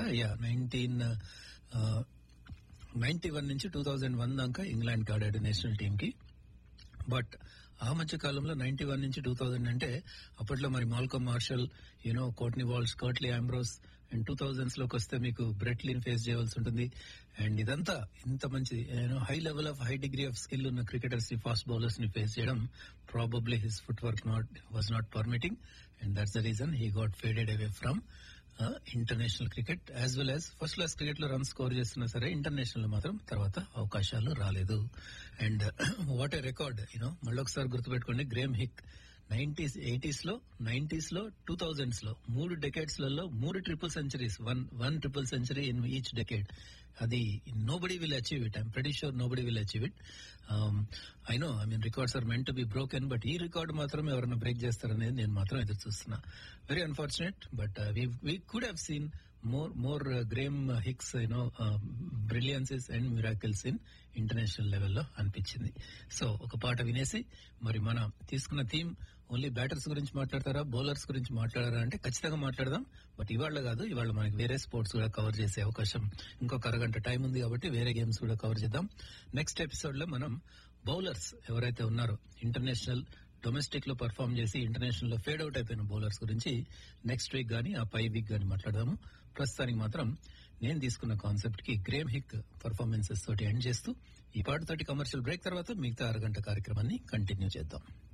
yeah nineteen ninety one నుంచి two thousand one దాకా England ఆడాడు నేషనల్ టీమ్ కి బట్ ఆ మధ్య కాలంలో నైన్టీ వన్ నుంచి టూ థౌజండ్ అంటే అప్పట్లో మరి Malcolm Marshall you know Courtney Walsh Curtly Ambrose and two thousands లోకి వస్తే మీకు బ్రెట్లీన్ ఫేస్ చేయవలసి ఉంటుంది అండ్ ఇదంతా ఇంత మంచి you know high level of high degree of skill ఉన్న క్రికెటర్స్ ని ఫాస్ట్ బౌలర్స్ ని ఫేస్ చేయడం probably his footwork not was not permitting and that's the reason he got faded away from international cricket as well as first class cricket లో run score చేస్తున్నా సరే international లో మాత్రం తర్వాత అవకాశాలు రాలేదు and what a record you know మళ్ళీ ఒకసారి గుర్తుపెట్టుకోండి గ్రేమ్ హిక్ నైన్టీస్ ఎయిటీస్ లో నైన్టీస్ లో టూ థౌజండ్స్ లో మూడు డెకేడ్స్ లలో మూడు triple centuries one one triple century in each decade అది nobody will achieve it I'm pretty sure nobody will achieve it I know I mean records are meant to be broken but ఈ record మాత్రం ఎవరైనా break చేస్తారనేది నేను మాత్రం ఎదురు చూస్తున్నా very unfortunate but we could have seen more more Graeme Hicks you know brilliances and miracles in international లెవెల్లో అనిపించింది సో ఒక పాట వినేసి మరి మన తీసుకున్న థీమ్ ఓన్లీ బ్యాటర్స్ గురించి మాట్లాడతారా బౌలర్స్ గురించి మాట్లాడారా అంటే ఖచ్చితంగా మాట్లాడదాం బట్ ఇవాళ కాదు ఇవాళ మనకి వేరే స్పోర్ట్స్ కూడా కవర్ చేసే అవకాశం ఇంకొక అరగంట టైం ఉంది కాబట్టి వేరే గేమ్స్ కూడా కవర్ చేద్దాం నెక్స్ట్ ఎపిసోడ్ లో మనం బౌలర్స్ ఎవరైతే ఉన్నారో ఇంటర్నేషనల్ డొమెస్టిక్ లో పర్ఫామ్ చేసి ఇంటర్నేషనల్ లో ఫేడ్ అవుట్ అయిపోయిన బౌలర్స్ గురించి నెక్స్ట్ వీక్ గానీ ఆ పై వీక్ గానీ మాట్లాడదాము ప్రస్తుతానికి మాత్రం నేను తీసుకున్న కాన్సెప్ట్ కి గ్రేమ్ హిక్ పర్ఫార్మెన్సెస్ తోటి ఎండ్ చేస్తూ ఈ పాటతోటి కమర్షియల్ బ్రేక్ తర్వాత మిగతా అరగంట కార్యక్రమాన్ని కంటిన్యూ చేద్దాం